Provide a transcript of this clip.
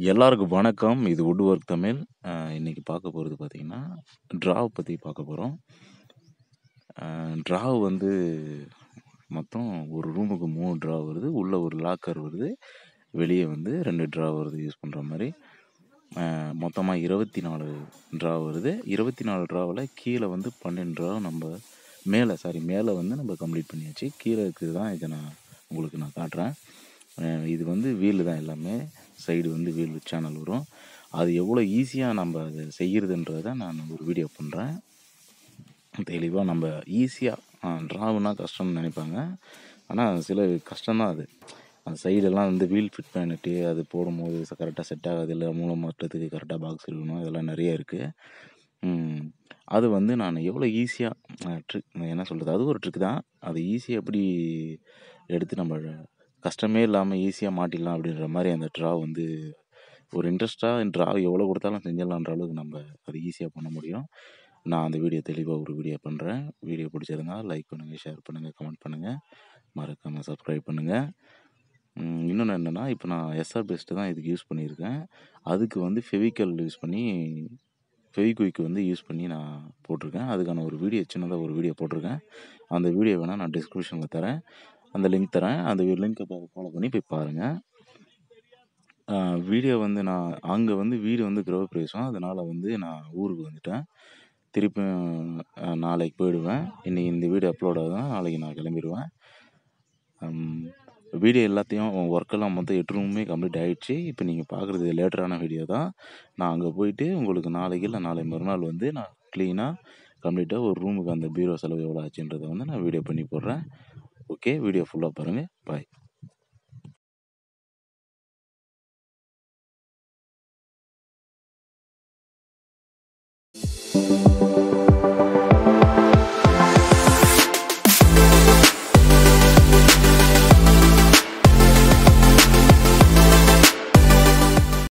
எல்லாருக்கும் வணக்கம். இது வுட் ஒர்க் தமிழ். அ இன்னைக்கு பார்க்க போறது பார்த்தீங்கன்னா, ட்ராவ் பத்தி பார்க்க போறோம். அ ட்ராவ் வந்து மொத்தம் ஒரு ரூமுக்கு 3 ட்ராவ் வருது. உள்ள ஒரு லாக்கர் வருது. வெளிய வந்து 2 ட்ராவ் வருது யூஸ் பண்ற மாரி. அ மொத்தமா 24 ட்ராவ் வருது. 24 ட்ராவுல கீழ வந்து 12 ட்ராவ் நம்ப மேல சாரி மேல வந்து நம்ம கம்ப்ளீட் பண்ணியாச்சு. கீழ இருக்கிறது தான் இத நான் உங்களுக்கு நான் காட்டுறேன். அ இது வந்து வீல் தான் எல்லாமே. சைடு வந்து வீல் சேனல் வரும். அது எவ்வளோ ஈஸியா நம்ப அத செய்யறதுன்றத நான் ஒரு வீடியோ பண்றேன். தெளிவா நம்ப ஈஸியா அ ட்ராவுனா கஷ்டம்னு நெனைப்பாங்க. ஆனா சில கஷ்டம் தான் அது. அந்த சைடெல்லாம் வந்து வீல் ஃபிட் பண்ணிட்டு, அது போடும்போது ச கரெக்ட்டா செட் ஆகாது. இல்ல மூல மாட்டுறதுக்கு கரெக்ட்டா பாக்ஸ் இருக்கணும். இதெல்லாம் நெறைய இருக்கு. ம். அது வந்து நான் எவ்வளோ ஈஸியா அ ட்ரிக் என்ன சொல்றது? அது ஒரு ட்ரிக் தான். அது ஈஸியா எப்படி எடுத்து நம்ம கஷ்டமே இல்லாம ஈஸியா மாட்டிடலாம் அப்படின்ற மாரி அந்த ட்ராவ் வந்து ஒரு இன்ட்ரெஸ்ட்டா ட்ராவ் எவ்வளோ குடுத்தாலும் செஞ்சிடலான்ற அளவுக்கு நம்ப அத ஈஸியா பண்ண முடியும். நான் அந்த வீடியோ தெளிவா ஒரு வீடியோ பண்றேன். வீடியோ பிடிச்சிருந்தா லைக் பண்ணுங்க, ஷேர் பண்ணுங்க, கமெண்ட் பண்ணுங்க. மறக்காம சப்ஸ்கிரைப் பண்ணுங்க. ம். இன்னொன்னு என்னன்னா, இப்ப நான் எஸ்ஆர் பெஸ்ட் தான் இதுக்கு யூஸ் பண்ணியிருக்கேன். அதுக்கு வந்து ஃபெவிக்கால் யூஸ் பண்ணி ஃபெவிக்விக் வந்து யூஸ் பண்ணி நான் போட்டிருக்கேன். அதுக்கான ஒரு வீடியோ சின்னதா ஒரு வீடியோ போட்டிருக்கேன். அந்த வீடியோ வேணா நான் டிஸ்கிரிப்ஷன்ல தரேன். அந்த லிங்க் தரேன். அந்த லிங்க்க ப ஃபாலோ பண்ணி போய் பாருங்க. அ வீடியோ வந்து நான் அங்க வந்து வீடு வந்து கிரகப்பிரவேசம். அதனால வந்து நான் ஊருக்கு வந்துட்டேன். திருப்பியும் அ நாளைக்கு போயிடுவேன். இன்னைக்கு இந்த வீடியோ அப்லோட் ஆகுதுன்னா, நாளைக்கு நான் கிளம்பிருவேன். ம். வீடியோ எல்லாத்தையும் ஒர்க்கெல்லாம் மொத்தம் 8 ரூமுமே கம்ப்ளீட் ஆயிடுச்சு. இப்ப நீங்க பார்க்குறது லேட்டரான வீடியோ தான். நான் அங்க போயிட்டு உங்களுக்கு நாளைக்கு இல்ல நாளை மறுநாள் வந்து நான் கிளீனா கம்ப்ளீட்டா ஒரு ரூமுக்கு அந்த பீரோ செலவு எவ்வளோ ஆச்சுன்றத வந்து நான் வீடியோ பண்ணி போடுறேன். ஓகே. வீடியோ ஃபுல்லா பாருங்க. பாய்.